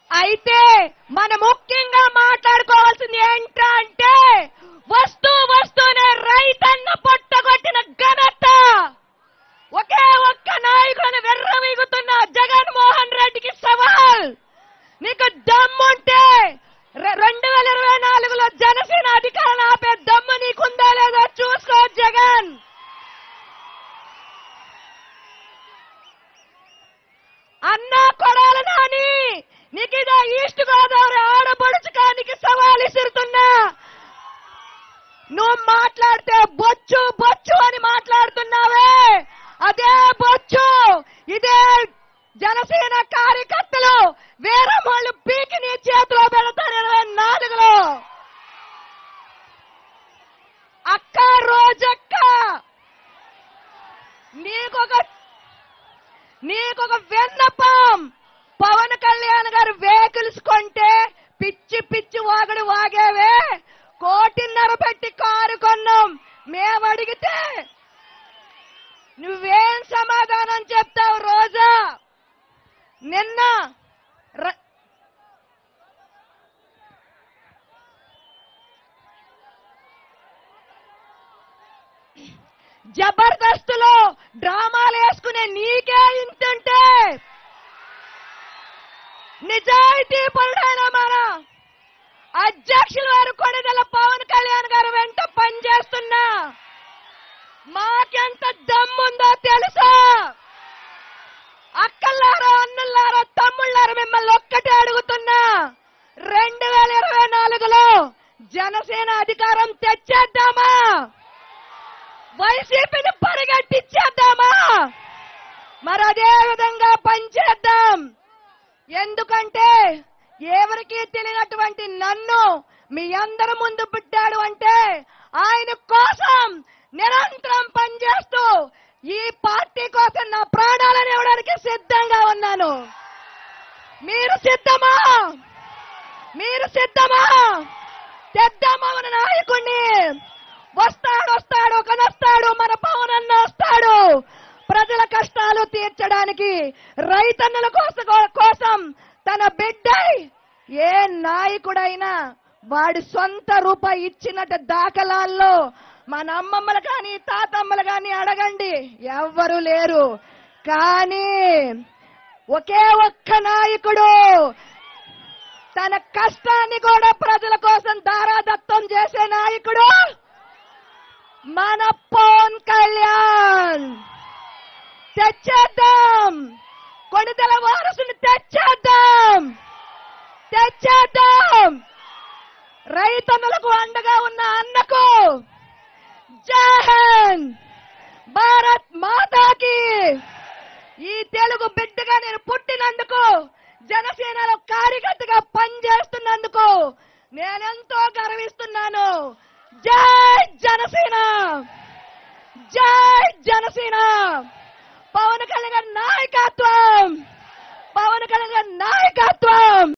అయితే మనం ముఖ్యంగా మాట్లాడుకోవాల్సింది ఏంటంటే వస్తూ వస్తూనే రైతన్న పొట్టగొట్టిన ఘనత ఒకే ఒక్క నాయకులను వెర్రవీగుతున్న జగన్మోహన్ రెడ్డికి సవాల్ నీకు దమ్ముంటే రె- రెండు వేల ఇరవై నాలుగులో జనసేన అధికారం ఆపే దమ్ము నీకుందా లేదో చూసుకో జగన్ అన్నా కొడాల నాని నీకు ఇదే ఈస్ట్ గోదావరి ఆడపడుచుకానికి సవాల్ ఇస్తున్నా నువ్వు మాట్లాడితే బొచ్చు బొచ్చు అని మాట్లాడుతున్నావే అదే బొచ్చు ఇదే జనసేన కార్యకర్తలు వేరే వాళ్ళు పీకి నీ చేతిలో పెడతారు ఇరవై నాలుగులో అక్క రోజక్క నీకొక నీకొక విన్నపం పవన్ కళ్యాణ్ గారు వెహికల్స్ కొంటే పిచ్చి పిచ్చి వాగడు వాగేవే కోటిన్నర పెట్టి కారు కొన్నాం మేము అడిగితే నువ్వేం సమాధానం చెప్తావు రోజా నిన్న ర- జబర్దస్తులో డ్రామాలు వేసుకునే నీకే ఇంతుంటే నిజాయితీ పరుడైన మన అధ్యక్షుల వారు కొడిదల పవన్ కళ్యాణ్ గారు వెంట పనిచేస్తున్నా మాకెంత దమ్ముందో తెలుసా అక్కల్లారా అన్నల్లారా తమ్ముళ్ళారా మిమ్మల్ని ఒక్కటే అడుగుతున్నా రెండు వేల ఇరవై నాలుగులో జనసేన అధికారం తెచ్చేద్దామా వైసీపీని పరిగెట్టించేద్దామా మరి అదే విధంగా పనిచేద్దాం ఎందుకంటే ఎవరికి తెలియనటువంటి నన్ను మీ అందరి ముందు పెట్టాడు అంటే ఆయన కోసం నిరంతరం పనిచేస్తూ ఈ పార్టీ కోసం నా ప్రాణాలను ఇవ్వడానికి సిద్ధంగా ఉన్నాను మీరు సిద్ధమా మీరు సిద్ధమా తెద్దామా మన నాయకుడిని వస్తాడు వస్తాడు కనొస్తాడు మన పవన్ అన్న వస్తాడు ప్రజల కష్టాలు తీర్చడానికి రైతన్నుల కోసం కోసం తన బిడ్డ ఏ నాయకుడైనా వాడి సొంత రూపాయి ఇచ్చినట్టు దాఖలాల్లో మన అమ్మమ్మలు కానీ తాతమ్మలు కానీ అడగండి ఎవ్వరు లేరు కానీ ఒకే ఒక్క నాయకుడు తన కష్టాన్ని కూడా ప్రజల కోసం దారాదత్తం చేసే నాయకుడు మన పవన్ కళ్యాణ్ తెచ్చేద్దాం కొణిదల వారసుని తెచ్చేద్దాం తెచ్చేద్దాం రైతన్నులకు అండగా ఉన్న అన్నకు జహన్ భారత్ మాతాకి ఈ తెలుగు బిడ్డగా నేను పుట్టినందుకు జనసేనలో కార్యకర్తగా పనిచేస్తున్నందుకు నేనెంతో గర్విస్తున్నాను జై జనసేన జై జనసేన పవన్ కళ్యాణ్ గారి నాయకత్వం పవన్ కళ్యాణ్ గారి నాయకత్వం